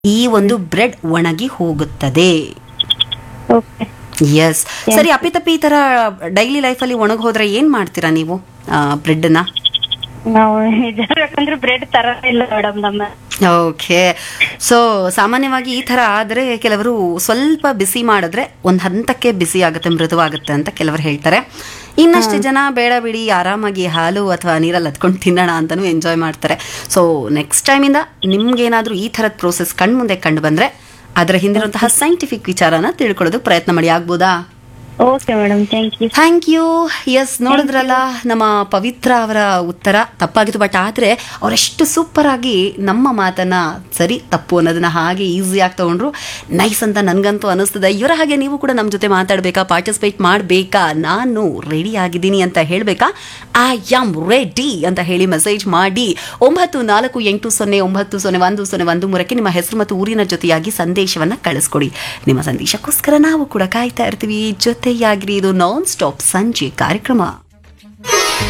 ಈ ಒಂದು ಬ್ರೆಡ್ ಒಣಗಿ ಹೋಗುತ್ತದೆ ಓಕೆ ಎಸ್ ಸರಿ ಅಪ್ಪಿತಪ್ಪಿ ಈ ತರ ಡೈಲಿ ಲೈಫಲ್ಲಿ ಒಣಗಿ ಹೋದ್ರೆ ಏನ್ ಮಾಡ್ತೀರಾ ನೀವು ಬ್ರೆಡ್ನ ನಾವು ಯಾಕಂದ್ರೆ ಬ್ರೆಡ್ ತರ ಇಲ್ಲ ಮೇಡಮ್ ನಮ್ಮ ಓಕೆ ಸೊ ಸಾಮಾನ್ಯವಾಗಿ ಈ ತರ ಆದ್ರೆ ಕೆಲವರು ಸ್ವಲ್ಪ ಬಿಸಿ ಮಾಡಿದ್ರೆ ಒಂದ್ ಹಂತಕ್ಕೆ ಬಿಸಿ ಆಗುತ್ತೆ ಮೃದುವಾಗುತ್ತೆ ಅಂತ ಕೆಲವರು ಹೇಳ್ತಾರೆ ಇನ್ನಷ್ಟು ಜನ ಬೇಡ ಬಿಡಿ ಆರಾಮಾಗಿ ಹಾಲು ಅಥವಾ ನೀರಲ್ಲಿ ಹತ್ಕೊಂಡು ತಿನ್ನೋಣ ಅಂತಾನು ಎಂಜಾಯ್ ಮಾಡ್ತಾರೆ ಸೊ ನೆಕ್ಸ್ಟ್ ಟೈಮಿಂದ ನಿಮ್ಗೇನಾದ್ರೂ ಈ ಥರದ ಪ್ರೋಸೆಸ್ ಕಣ್ಮುಂದೆ ಕಂಡು ಬಂದ್ರೆ ಅದರ ಹಿಂದಿರುವಂತಹ ಸೈಂಟಿಫಿಕ್ ವಿಚಾರನ ತಿಳ್ಕೊಳ್ಳೋದು ಪ್ರಯತ್ನ ಮಾಡಿ ಆಗ್ಬೋದಾ okay madam thank you thank you yes ನೋಡಿದ್ರಲ್ಲ ನಮ್ಮ ಪವಿತ್ರ ಅವರ ಉತ್ತರ ತಪ್ಪಾಗಿತ್ತು ಬಟ್ ಆದ್ರೆ ಅವರೆಷ್ಟು ಸೂಪರ್ ಆಗಿ ನಮ್ಮ ಮಾತನ್ನ ಸರಿ ತಪ್ಪು ಅನ್ನೋದನ್ನ ಹಾಗೆ ಈಸಿಯಾಗಿ ತಗೊಂಡ್ರು ನೈಸ್ ಅಂತ ನನ್ಗಂತೂ ಅನಿಸ್ತದೆ ಇವರ ಹಾಗೆ ನೀವು ಕೂಡ ನಮ್ಮ ಜೊತೆ ಮಾತಾಡಬೇಕಾ ಪಾರ್ಟಿಸಿಪೇಟ್ ಮಾಡಬೇಕಾ ನಾನು ರೆಡಿ ಆಗಿದ್ದೀನಿ ಅಂತ ಹೇಳಬೇಕಾ ಐ ಆಮ್ ರೆಡಿ ಅಂತ ಹೇಳಿ ಮೆಸೇಜ್ ಮಾಡಿ ಒಂಬತ್ತು ನಾಲ್ಕು ಎಂಟು ಸೊನ್ನೆ ಒಂಬತ್ತು ಸೊನ್ನೆ ಒಂದು ಸೊನ್ನೆ ಒಂದು ಮೂರಕ್ಕೆ ನಿಮ್ಮ ಹೆಸರು ಮತ್ತು ಊರಿನ ಜೊತೆಯಾಗಿ ಸಂದೇಶವನ್ನ ಕಳಿಸ್ಕೊಡಿ ನಿಮ್ಮ ಸಂದೇಶಕ್ಕೋಸ್ಕರ ನಾವು ಕೂಡ ಕಾಯ್ತಾ ಇರ್ತೀವಿ ಜೊತೆಯಾಗಿರಿ ಇದು ನಾನ್ ಸ್ಟಾಪ್ ಸಂಜೆ ಕಾರ್ಯಕ್ರಮ